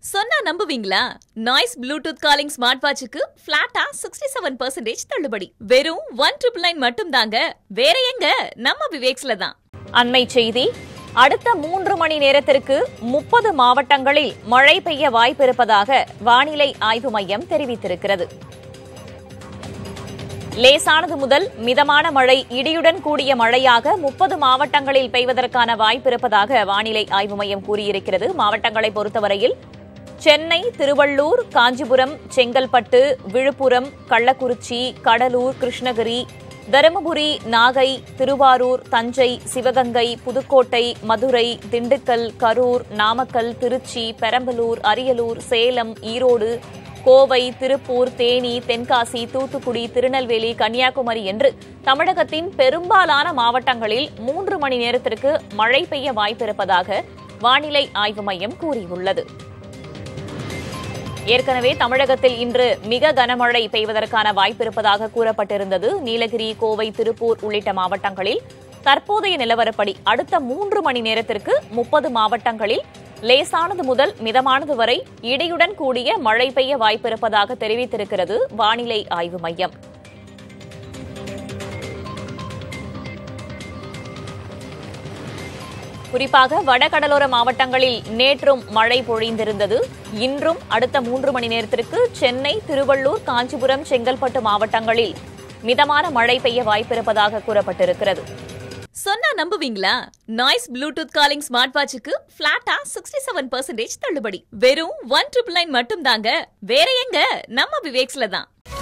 சொன்னா நம்புவீங்களா Noise Bluetooth calling smart வாட்சுக்கு பிளாட்டா சிக்ஸ்டி செவன் பர்சன்டேஜ் தள்ளுபடி வெறும் ஒன் ட்ரிபிள் நைன் மட்டும் தாங்க வேற எங்க நம்ம விவேக்ஸ்ல தான் அண்மை செய்தி அடுத்த மூன்று மணி நேரத்திற்கு முப்பது மாவட்டங்களில் மழை பெய்ய வாய்ப்பிருப்பதாக வானிலை ஆய்வு மையம் தெரிவித்திருக்கிறது லேசானது முதல் மிதமான மழை இடியுடன் கூடிய மழையாக முப்பது மாவட்டங்களில் பெய்வதற்கான வாய்ப்பிருப்பதாக வானிலை ஆய்வு மையம் கூறியிருக்கிறது மாவட்டங்களை பொறுத்தவரையில் சென்னை திருவள்ளூர் காஞ்சிபுரம் செங்கல்பட்டு விழுப்புரம் கள்ளக்குறிச்சி கடலூர் கிருஷ்ணகிரி தருமபுரி நாகை திருவாரூர் தஞ்சை சிவகங்கை புதுக்கோட்டை மதுரை திண்டுக்கல் கரூர் நாமக்கல் திருச்சி பெரம்பலூர் அரியலூர் சேலம் ஈரோடு கோவை திருப்பூர் தேனி தென்காசி தூத்துக்குடி திருநெல்வேலி கன்னியாகுமரி என்று தமிழகத்தின் பெரும்பாலான மாவட்டங்களில் மூன்று மணி நேரத்திற்கு மழை பெய்ய வாய்ப்பிருப்பதாக வானிலை ஆய்வு மையம் கூறியுள்ளது ஏற்கனவே தமிழகத்தில் இன்று மிக கனமழை பெய்வதற்கான வாய்ப்பிருப்பதாக கூறப்பட்டிருந்தது நீலகிரி கோவை திருப்பூர் உள்ளிட்ட மாவட்டங்களில் தற்போதைய நிலவரப்படி அடுத்த மூன்று மணி நேரத்திற்கு முப்பது மாவட்டங்களில் லேசானது முதல் மிதமானது வரை இடியுடன் கூடிய மழை பெய்ய வாய்ப்பிருப்பதாக தெரிவித்திருக்கிறது வானிலை ஆய்வு மையம் குறிப்பாக வடகடலோர மாவட்டங்களில் நேற்றும் மழை பொழிந்திருந்தது இன்றும் அடுத்த மூன்று மணி நேரத்திற்கு சென்னை திருவள்ளூர் காஞ்சிபுரம் செங்கல்பட்டு மாவட்டங்களில் மிதமான மழை பெய்ய வாய்ப்பிருப்பதாக கூறப்பட்டிருக்கிறது சொன்னா நம்புவீங்களா நாய்ஸ் ப்ளூடூத் காலிங் ஸ்மார்ட் வாட்சுக்கு பிளாட்டா சிக்ஸ்டி செவன் பர்சன்டேஜ் தள்ளுபடி வெறும் ஒன் ட்ரிபிள் நைன் மட்டும் தாங்க வேற எங்க நம்ம விவேக்ஸ்ல தான்